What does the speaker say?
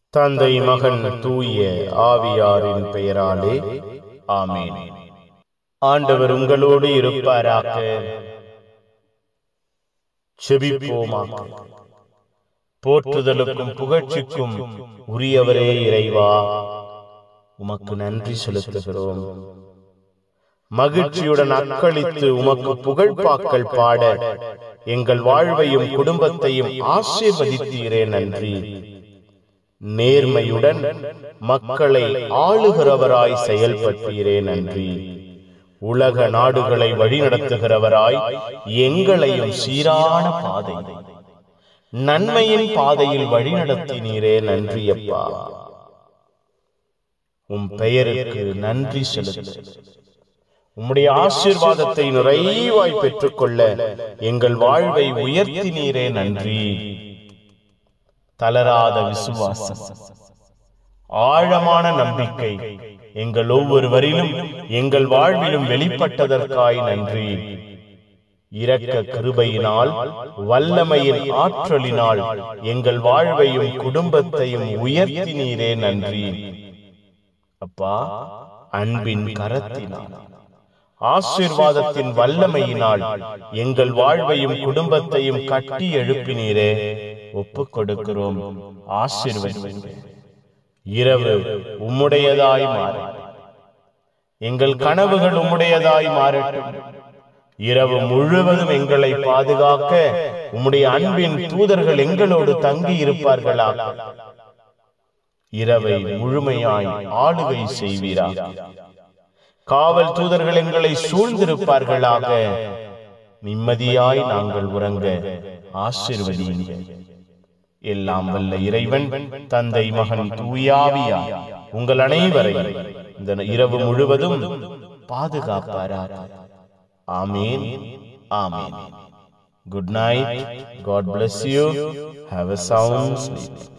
தந்தை மகன் தூய ஆவியாரின் பெயராலே ஆமேன் ஆண்டவர் உங்களோடு இருப்பாராக செபிப்போமாக போற்றுதலுக்கும் புகழ்ச்சிக்கும் உரியவரே இறைவா உமக்கு நன்றி செலுத்துகிறோம் மகிழ்ச்சியுடன் அக்களித்து உமக்கு புகழ்பாக்கள் பாட எங்கள் வாழ்வையும் குடும்பத்தையும் ஆசீர்வதித்தீரே நன்றி நேர்மையுடன் மக்களை ஆளுகிறவராய் செயல்பட்டீரே நன்றி உலக நாடுகளை வழிநடத்துகிறவராய் எங்களையும் சீரான பாதை நன்மையின் பாதையில் வழிநடத்தினீரே நன்றி அப்பா உம் பெயருக்கு நன்றி செலுத்து உம்முடைய ஆசீர்வாதத்தை நிறைவாய் பெற்றுக்கொள்ள எங்கள் வாழ்வை உயர்த்தினீரே நன்றி தளராத விசுவாசம் ஆழமான நம்பிக்கை எங்கள் ஒவ்வொருவரிலும் எங்கள் வாழ்விலும் வெளிப்பட்டதற்காய் நன்றி இரக்க கிருபையினால் வல்லமையின் ஆற்றலினால் எங்கள் வாழ்வையும் குடும்பத்தையும் உயர்த்தினீரே நன்றி அப்பா அன்பின் கரத்தினால் ஆசீர்வாதத்தின் வல்லமையினால் எங்கள் வாழ்வையும் குடும்பத்தையும் கட்டி எழுப்பினீரே ஒப்புக் கொடுக்கிறோம் ஆசீர்வதிங்க இரவு உம்முடையதாய் மாற எங்கள் கனவுகள் உம்முடையதாய் மாறட்டும் இரவு முழுவதும் எங்களை பாதுகாக்க உம்முடைய அன்பின் தூதர்கள் எங்களோடு தங்கி இருப்பார்களாக இரவை முழுமையாய் ஆளுகை செய்வீராக காவல் தூதர்கள் எங்களை சூழ்ந்திருப்பார்களாக நிம்மதியாய் நாங்கள் உறங்க ஆசிர்வதியுங்க எல்லாம் வல்ல இறைவன் தந்தை மகன் தூயாவியா உங்கள் அனைவரையும் இந்த இரவு முழுவதும் பாதுகாப்பாராக ஆமீன் ஆமீன் good night God bless you have a sound sleep